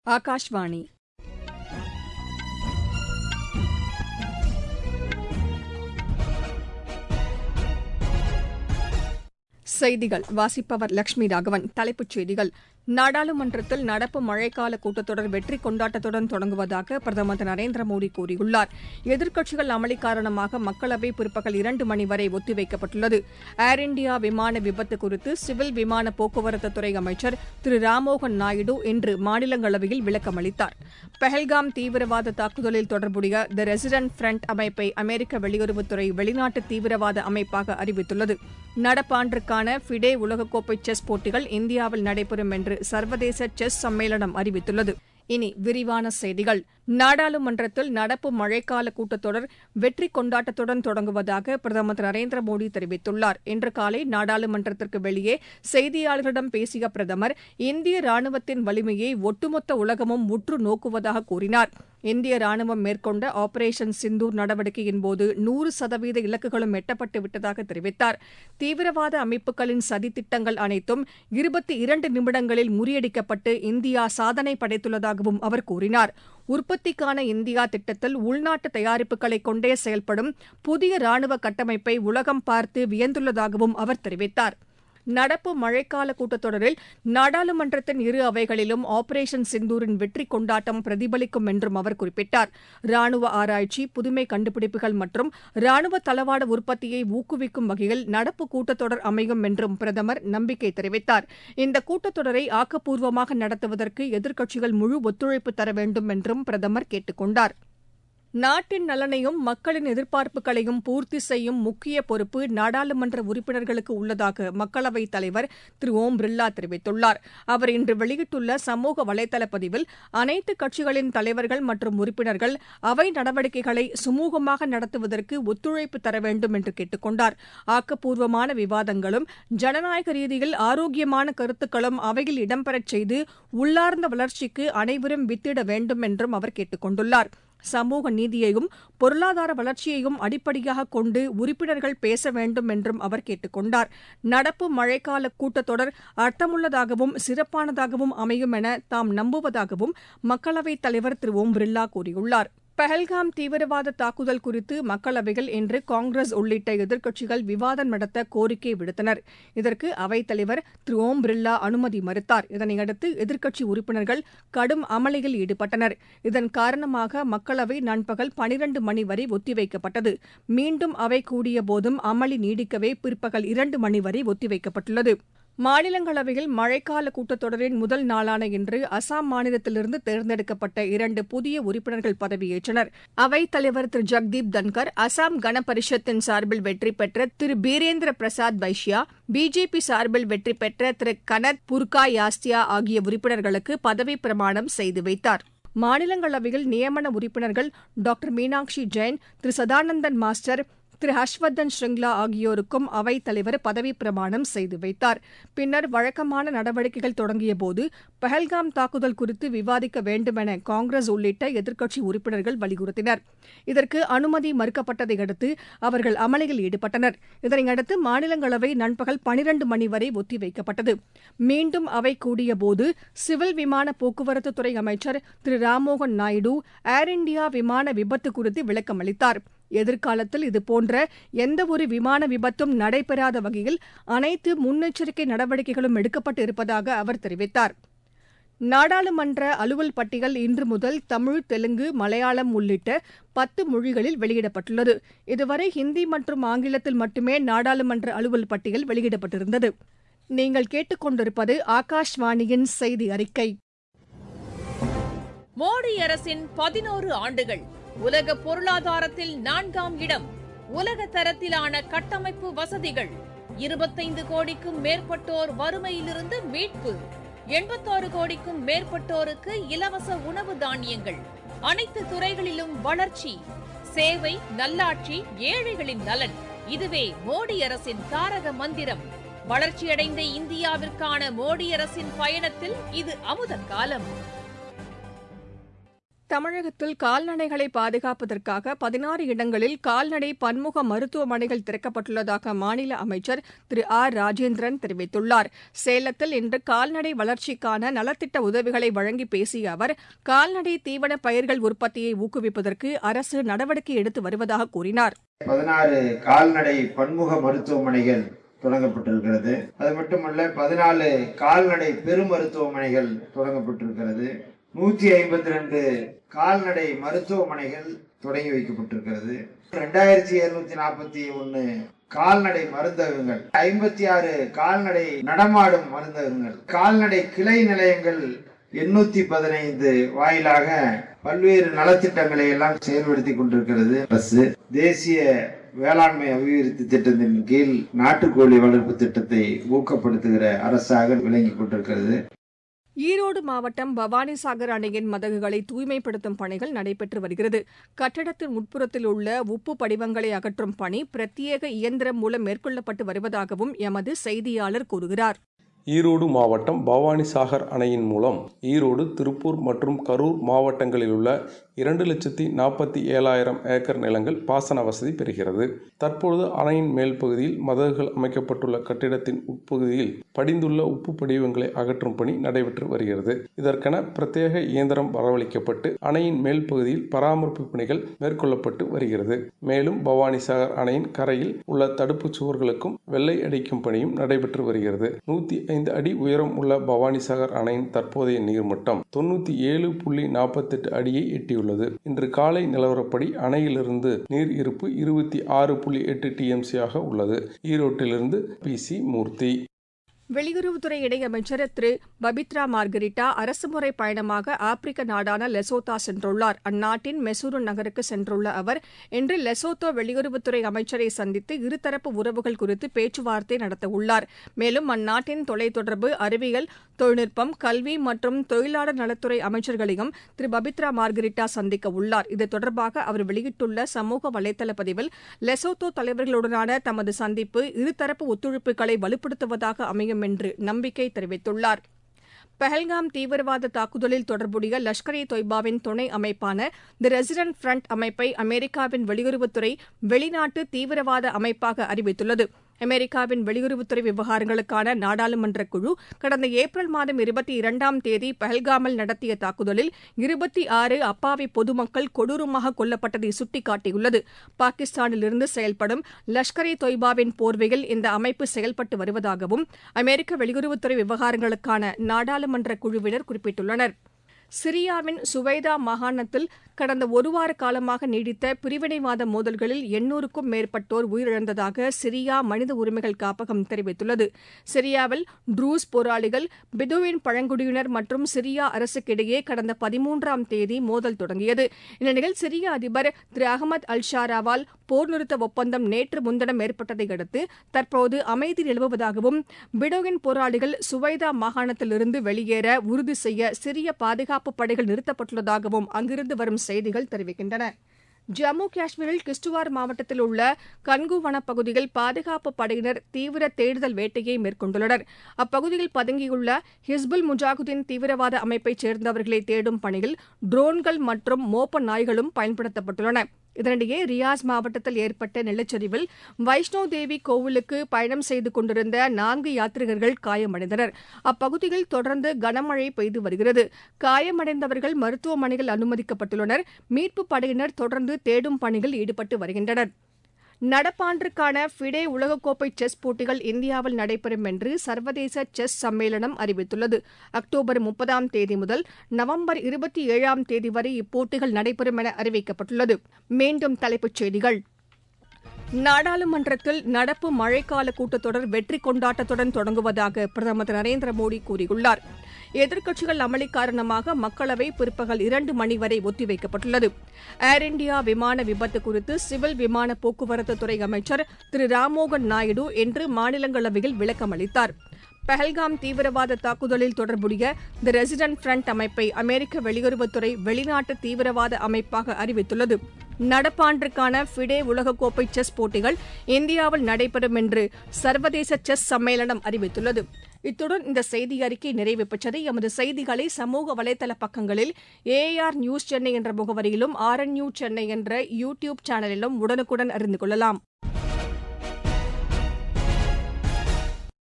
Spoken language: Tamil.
ஆகாஷ்வாணி செய்திகள் வாசிப்பவர் லட்சுமி ராகவன் தலைப்புச் செய்திகள் நாடாளுமன்றத்தில் நடப்பு மழைக்கால கூட்டத்தொடர் வெற்றி கொண்டாட்டத்துடன் தொடங்குவதாக பிரதமர் திரு நரேந்திர மோடி கூறியுள்ளார் எதிர்க்கட்சிகள் அமளி காரணமாக மக்களவை பிற்பகல் இரண்டு மணி வரை ஒத்திவைக்கப்பட்டுள்ளது ஏர் இண்டியா விமான விபத்து குறித்து சிவில் விமான போக்குவரத்து துறை அமைச்சர் திரு ராம்மோகன் நாயுடு இன்று மாநிலங்களவையில் விளக்கம் அளித்தார் பஹல்காம் தீவிரவாத தாக்குதலில் தொடர்புடைய தி ரெசிடென்ட் ஃப்ரண்ட் அமைப்பை அமெரிக்க வெளியுறவுத்துறை வெளிநாட்டு தீவிரவாத அமைப்பாக அறிவித்துள்ளது நடப்பாண்டிற்கான ஃபிடே உலகக்கோப்பை செஸ் போட்டிகள் இந்தியாவில் நடைபெறும் என்று சர்வதேச செஸ் சம்மேளனம் அறிவித்துள்ளது இனி விரிவான செய்திகள் நாடாளுமன்றத்தில் நடப்பு மழைக்கால கூட்டத்தொடர் வெற்றி கொண்டாட்டத்துடன் தொடங்குவதாக பிரதமர் திரு நரேந்திர மோடி தெரிவித்துள்ளார் இன்று காலை நாடாளுமன்றத்திற்கு வெளியே செய்தியாளர்களிடம் பேசிய பிரதமர் இந்திய ராணுவத்தின் வலிமையை ஒட்டுமொத்த உலகமும் உற்று நோக்குவதாக கூறினார் இந்திய ராணுவம் மேற்கொண்ட ஆபரேஷன் சிந்தூர் நடவடிக்கையின்போது நூறு சதவீத இலக்குகளும் எட்டப்பட்டு விட்டதாக தெரிவித்தார் தீவிரவாத அமைப்புகளின் சதித்திட்டங்கள் அனைத்தும் இருபத்தி இரண்டு நிமிடங்களில் முறியடிக்கப்பட்டு இந்தியா சாதனை படைத்துள்ளதாகவும் அவர் கூறினார் உற்பத்திக்கான இந்தியா திட்டத்தில் உள்நாட்டு தயாரிப்புகளை கொண்டே செயல்படும் புதிய ராணுவ கட்டமைப்பை உலகம் பார்த்து வியந்துள்ளதாகவும் அவர் தெரிவித்தார் நடப்பு மழைக்கால கூட்டத்தொடரில் நாடாளுமன்றத்தின் இரு அவைகளிலும் ஆபரேஷன் சிந்தூரின் வெற்றி கொண்டாட்டம் பிரதிபலிக்கும் என்றும் அவர் குறிப்பிட்டார் ராணுவ ஆராய்ச்சி புதுமை கண்டுபிடிப்புகள் மற்றும் ராணுவ தளவாட உற்பத்தியை ஊக்குவிக்கும் வகையில் நடப்பு கூட்டத்தொடர் அமையும் என்றும் பிரதமர் நம்பிக்கை தெரிவித்தார் இந்த கூட்டத்தொடரை ஆக்கப்பூர்வமாக நடத்துவதற்கு எதிர்க்கட்சிகள் முழு ஒத்துழைப்பு தர வேண்டும் என்றும் பிரதமர் கேட்டுக் கொண்டார் நாட்டின் நலனையும் மக்களின் எதிர்பார்ப்புகளையும் பூர்த்தி செய்யும் முக்கிய பொறுப்பு நாடாளுமன்ற உறுப்பினர்களுக்கு உள்ளதாக மக்களவைத் தலைவர் திரு ஓம் பிர்லா தெரிவித்துள்ளார் அவர் இன்று வெளியிட்டுள்ள சமூக வலைதள பதிவில் அனைத்து கட்சிகளின் தலைவர்கள் மற்றும் உறுப்பினர்கள் அவை நடவடிக்கைகளை சுமூகமாக நடத்துவதற்கு ஒத்துழைப்பு தர வேண்டும் என்று கேட்டுக் கொண்டார் ஆக்கப்பூர்வமான விவாதங்களும் ஜனநாயக ரீதியில் ஆரோக்கியமான கருத்துக்களும் அவையில் இடம்பெறச் செய்து உள்ளார்ந்த வளர்ச்சிக்கு அனைவரும் வித்திட வேண்டும் என்றும் அவர் கேட்டுக் கொண்டுள்ளார் சமூக நீதியையும் பொருளாதார வளர்ச்சியையும் அடிப்படையாக கொண்டு உறுப்பினர்கள் பேச வேண்டும் என்றும் அவர் கேட்டுக் கொண்டார் நடப்பு மழைக்கால கூட்டத்தொடர் அர்த்தமுள்ளதாகவும் சிறப்பானதாகவும் அமையும் என தாம் நம்புவதாகவும் மக்களவைத் தலைவர் திரு ஓம் பிர்லா கூறியுள்ளார் பஹல்காம் தீவிரவாத தாக்குதல் குறித்து மக்களவையில் இன்று காங்கிரஸ் உள்ளிட்ட எதிர்க்கட்சிகள் விவாதம் நடத்த கோரிக்கை விடுத்தனர் இதற்கு அவைத் தலைவர் திரு ஓம் பிர்லா அனுமதி மறுத்தார் இதனையடுத்து எதிர்க்கட்சி உறுப்பினர்கள் கடும் அமளியில் ஈடுபட்டனர் இதன் காரணமாக மக்களவை நண்பகல் பனிரண்டு மணி வரை ஒத்திவைக்கப்பட்டது மீண்டும் அவை கூடியபோதும் அமளி நீடிக்கவே பிற்பகல் இரண்டு மணி வரை ஒத்திவைக்கப்பட்டுள்ளது மாநிலங்களவையில் மழைக்கால கூட்டத்தொடரின் முதல் நாளான இன்று அசாம் மாநிலத்திலிருந்து தேர்ந்தெடுக்கப்பட்ட இரண்டு புதிய உறுப்பினர்கள் பதவியேற்றனர் அவைத் தலைவர் திரு ஜக்தீப் தன்கர் அசாம் கன பரிஷத்தின் சார்பில் வெற்றி பெற்ற திரு பீரேந்திர பிரசாத் பைஷ்யா பிஜேபி சார்பில் வெற்றி பெற்ற திரு கனத் புர்கா யாஸ்தியா ஆகிய உறுப்பினர்களுக்கு பதவிப் பிரமாணம் செய்து வைத்தார் மாநிலங்களவையில் நியமன உறுப்பினர்கள் டாக்டர் மீனாட்சி ஜெயின் திரு சதானந்தன் மாஸ்டர் திரு ஹர்ஷ்வர்தன் ஸ்ரிங்லா ஆகியோருக்கும் அவைத் தலைவர் பதவிப் பிரமாணம் செய்து வைத்தார் பின்னர் வழக்கமான நடவடிக்கைகள் தொடங்கியபோது பஹல்காம் தாக்குதல் குறித்து விவாதிக்க வேண்டுமென காங்கிரஸ் உள்ளிட்ட எதிர்க்கட்சி உறுப்பினர்கள் வலியுறுத்தினர் இதற்கு அனுமதி மறுக்கப்பட்டதை அடுத்து அவர்கள் அமளியில் ஈடுபட்டனர் இதனையடுத்து மாநிலங்களவை நண்பகல் பனிரண்டு மணி வரை ஒத்திவைக்கப்பட்டது மீண்டும் அவை கூடியபோது சிவில் விமான போக்குவரத்து துறை அமைச்சர் திரு ராம்மோகன் நாயுடு ஏர் இண்டியா விமான விபத்து குறித்து விளக்கம் அளித்தார் எதிர்காலத்தில் இதுபோன்ற எந்தவொரு விமான விபத்தும் நடைபெறாத வகையில் அனைத்து முன்னெச்சரிக்கை நடவடிக்கைகளும் எடுக்கப்பட்டு இருப்பதாக அவர் தெரிவித்தார் நாடாளுமன்ற அலுவல் பட்டியல் இன்று முதல் தமிழ் தெலுங்கு மலையாளம் உள்ளிட்ட பத்து மொழிகளில் வெளியிடப்பட்டுள்ளது இதுவரை ஹிந்தி மற்றும் ஆங்கிலத்தில் மட்டுமே நாடாளுமன்ற அலுவல் பட்டியல் வெளியிடப்பட்டிருந்தது நீங்கள் கேட்டுக்கொண்டிருப்பது ஆகாஷ்வாணியின் செய்தி அறிக்கை மோடி அரசின் பதினோரு ஆண்டுகள் உலக பொருளாதாரத்தில் நான்காம் இடம் உலக தரத்திலான கட்டமைப்பு வசதிகள் இருபத்தைந்து கோடிக்கும் மேற்பட்டோர் வறுமையிலிருந்து மீட்பு எண்பத்தாறு கோடிக்கும் மேற்பட்டோருக்கு இலவச உணவு தானியங்கள் அனைத்து துறைகளிலும் வளர்ச்சி சேவை நல்லாட்சி ஏழைகளின் நலன் இதுவே மோடி அரசின் தாரக மந்திரம் வளர்ச்சியடைந்த இந்தியாவிற்கான மோடி அரசின் பயணத்தில் இது அமுத காலம் தமிழகத்தில் கால்நடைகளை பாதுகாப்பதற்காக பதினாறு இடங்களில் கால்நடை பன்முக மருத்துவமனைகள் திறக்கப்பட்டுள்ளதாக மாநில அமைச்சர் திரு ஆர் ராஜேந்திரன் தெரிவித்துள்ளார் சேலத்தில் இன்று கால்நடை வளர்ச்சிக்கான நலத்திட்ட உதவிகளை வழங்கி பேசிய அவர் கால்நடை தீவன பயிர்கள் உற்பத்தியை ஊக்குவிப்பதற்கு அரசு நடவடிக்கை எடுத்து வருவதாக கூறினார் பதினாறு கால்நடை பன்முக மருத்துவமனைகள் தொடங்கப்பட்டிருக்கிறது அது மட்டுமல்ல பதினாலு கால்நடை பெரு மருத்துவமனைகள் தொடங்கப்பட்டிருக்கிறது நூற்றி ஐம்பத்தி ரெண்டு கால்நடை மருத்துவமனைகள் தொடங்கி வைக்கப்பட்டிருக்கிறது ரெண்டாயிரத்தி இருநூத்தி நாற்பத்தி ஒன்று கால்நடை மருந்தகங்கள் ஐம்பத்தி ஆறு கால்நடை நடமாடும் மருந்தகங்கள் கால்நடை கிளை நிலையங்கள் எண்ணூத்தி பதினைந்து வாயிலாக பல்வேறு நலத்திட்டங்களை எல்லாம் செயல்படுத்தி கொண்டிருக்கிறது அரசு தேசிய வேளாண்மை அபிவிருத்தி திட்டத்தின் கீழ் நாட்டுக்கோழி வளர்ப்பு திட்டத்தை ஊக்கப்படுத்துகிற அரசாக விளங்கி கொண்டிருக்கிறது ஈரோடு மாவட்டம் பவானிசாகர் அணையின் மதகுகளை தூய்மைப்படுத்தும் பணிகள் நடைபெற்று வருகிறது கட்டடத்தின் உட்புறத்தில் உள்ள உப்பு படிவங்களை அகற்றும் பணி பிரத்யேக இயந்திரம் மூலம் மேற்கொள்ளப்பட்டு வருவதாகவும் எமது செய்தியாளர் கூறுகிறார் ஈரோடு மாவட்டம் பவானிசாகர் அணையின் மூலம் ஈரோடு திருப்பூர் மற்றும் கரூர் மாவட்டங்களில் உள்ள இரண்டு லட்சத்தி நாற்பத்தி ஏழாயிரம் ஏக்கர் நிலங்கள் பாசன வசதி பெறுகிறது தற்பொழுது அணையின் மேல் பகுதியில் மதகுகள் அமைக்கப்பட்டுள்ள கட்டிடத்தின் உட்பகுதியில் படிந்துள்ள உப்பு படிவங்களை அகற்றும் பணி நடைபெற்று வருகிறது இதற்கென பிரத்யேக இயந்திரம் வரவழைக்கப்பட்டு அணையின் மேல் பகுதியில் பராமரிப்பு பணிகள் மேற்கொள்ளப்பட்டு வருகிறது மேலும் பவானிசாகர் அணையின் கரையில் உள்ள தடுப்புச் சுவர்களுக்கும் வெள்ளை அடிக்கும் பணியும் நடைபெற்று வருகிறது நூத்தி ஐந்து அடி உயரம் உள்ள பவானிசாகர் அணையின் தற்போதைய நீர்மட்டம் தொண்ணூத்தி ஏழு புள்ளி நாற்பத்தெட்டு அடியை எட்டியுள்ளது இன்று காலை நிலவரப்படி அணையிலிருந்து நீர் இருப்பு இருபத்தி ஆறு புள்ளி எட்டு டிஎம்சி ஆக உள்ளது ஈரோட்டிலிருந்து பி சி மூர்த்தி வெளியுறவுத்துறை இணையமைச்சர் திரு பபித்ரா மார்கரிட்டா அரசுமுறை பயணமாக ஆப்பிரிக்க நாடான லெசோத்தா சென்றுள்ளார் அந்நாட்டின் மெசூரு நகருக்கு சென்றுள்ள அவர் இன்று லெசோத்தோ வெளியுறவுத்துறை அமைச்சரை சந்தித்து இருதரப்பு உறவுகள் குறித்து பேச்சுவார்த்தை நடத்தவுள்ளார் மேலும் அந்நாட்டின் தொலைத்தொடர்பு அறிவியல் தொழில்நுட்பம் கல்வி மற்றும் தொழிலாளர் நலத்துறை அமைச்சர்களையும் திரு பபித்ரா மார்கரிட்டா சந்திக்க உள்ளார் இது தொடர்பாக அவர் வெளியிட்டுள்ள சமூக வலைதள பதிவில் லெசோத்தோ தலைவர்களுடனான தமது சந்திப்பு இருதரப்பு ஒத்துழைப்புகளை வலுப்படுத்துவதாக அமையும் என்று நம்பிக்கை தெரிவித்துள்ளார் பஹல்காம் தீவிரவாத தாக்குதலில் தொடர்புடைய லஷ்கர் இ தொய்பாவின் துணை அமைப்பான தி ரெசிடென்ட் ஃப்ரண்ட் அமைப்பை அமெரிக்காவின் வெளியுறவுத்துறை வெளிநாட்டு தீவிரவாத அமைப்பாக அறிவித்துள்ளது அமெரிக்காவின் வெளியுறவுத்துறை விவகாரங்களுக்கான நாடாளுமன்ற குழு கடந்த ஏப்ரல் மாதம் இருபத்தி இரண்டாம் தேதி பஹல்காமில் நடத்திய தாக்குதலில் இருபத்தி ஆறு அப்பாவி பொதுமக்கள் கொடூரமாக கொல்லப்பட்டதை சுட்டிக்காட்டியுள்ளது பாகிஸ்தானிலிருந்து செயல்படும் லஷ்கர் இ தொய்பாவின் போர்வையில் இந்த அமைப்பு செயல்பட்டு வருவதாகவும் அமெரிக்க வெளியுறவுத்துறை விவகாரங்களுக்கான நாடாளுமன்ற குழுவினர் குறிப்பிட்டுள்ளனர் சிரியாவின் சுவைதா மாகாணத்தில் கடந்த ஒருவார காலமாக நீடித்த பிரிவினைவாத மோதல்களில் எண்ணூறுக்கும் மேற்பட்டோர் உயிரிழந்ததாக சிரியா மனித உரிமைகள் காப்பகம் தெரிவித்துள்ளது சிரியாவில் ட்ரூஸ் போராளிகள் பிதுவின் பழங்குடியினர் மற்றும் சிரியா அரசுக்கிடையே கடந்த பதிமூன்றாம் தேதி மோதல் தொடங்கியது இந்நிலையில் சிரிய அதிபர் திரு அகமது அல் ஷாராவால் போர் நிறுத்த ஒப்பந்தம் நேற்று முன்தினம் ஏற்பட்டதை அடுத்து தற்போது அமைதி நிலவுவதாகவும் பிடோவின் போராளிகள் சுவைதா மாகாணத்திலிருந்து வெளியேற உறுதி செய்ய சிரிய பாதுகாப்பு படைகள் நிறுத்தப்பட்டுள்ளதாகவும் அங்கிருந்து வரும் செய்திகள் தெரிவிக்கின்றன ஜம்மு காஷ்மீரில் கிஷ்துவார் மாவட்டத்தில் உள்ள கன்கு வனப்பகுதியில் பாதுகாப்பு படையினர் தீவிர தேடுதல் வேட்டையை மேற்கொண்டுள்ளனர் அப்பகுதியில் பதுங்கியுள்ள ஹிஸ்புல் முஜாகுதீன் தீவிரவாத அமைப்பைச் சேர்ந்தவர்களை தேடும் பணியில் ட்ரோன்கள் மற்றும் மோப்ப நாய்களும் பயன்படுத்தப்பட்டுள்ளன இதனிடையே ரியாஸ் மாவட்டத்தில் ஏற்பட்ட நிலச்சரிவில் வைஷ்ணோ தேவி கோவிலுக்கு பயணம் செய்து கொண்டிருந்த நான்கு யாத்ரிகர்கள் காயமடைந்தனர் அப்பகுதியில் தொடர்ந்து கனமழை பெய்து வருகிறது காயமடைந்தவர்கள் மருத்துவமனையில் அனுமதிக்கப்பட்டுள்ளனர் மீட்புப் படையினர் தொடர்ந்து தேடும் பணியில் ஈடுபட்டு வருகின்றனர் நடப்பாண்டிற்கான ஃபிடே உலகக்கோப்பை செஸ் போட்டிகள் இந்தியாவில் நடைபெறும் என்று சர்வதேச செஸ் சம்மேளனம் அறிவித்துள்ளது அக்டோபர் முப்பதாம் தேதி முதல் நவம்பர் இருபத்தி ஏழாம் தேதி வரை இப்போட்டிகள் நடைபெறும் என அறிவிக்கப்பட்டுள்ளது மீண்டும் தலைப்புச் செய்திகள் நாடாளுமன்றத்தில் நடப்பு மழைக்கால கூட்டத்தொடர் வெற்றி கொண்டாட்டத்துடன் தொடங்குவதாக பிரதமர் திரு நரேந்திர மோடி கூறியுள்ளார் எதிர்க்கட்சிகள் அமளி காரணமாக மக்களவை பிற்பகல் இரண்டு மணி வரை ஒத்திவைக்கப்பட்டுள்ளது ஏர் இண்டியா விமான விபத்து குறித்து சிவில் விமான போக்குவரத்து துறை அமைச்சர் திரு ராம்மோகன் நாயுடு இன்று மாநிலங்களவையில் விளக்கம் அளித்தார் பஹல்காம் தீவிரவாத தாக்குதலில் தொடர்புடைய தி ரெசிடென்ட் ஃப்ரண்ட் அமைப்பை அமெரிக்க வெளியுறவுத்துறை வெளிநாட்டு தீவிரவாத அமைப்பாக அறிவித்துள்ளது நடப்பாண்டிற்கான ஃபிடே உலகக்கோப்பை செஸ் போட்டிகள் இந்தியாவில் நடைபெறும் என்று சர்வதேச செஸ் சம்மேளனம் அறிவித்துள்ளது இத்துடன் இந்த செய்தி அறிக்கை நிறைவு பெற்றது எமது செய்திகளை சமூக வலைதள பக்கங்களில் ஏஆர் நியூஸ் சென்னை என்ற முகவரியிலும் ஆர் என் நியூஸ் சென்னை என்ற யூ டியூப் சேனலிலும் உடனுக்குடன் அறிந்து கொள்ளலாம்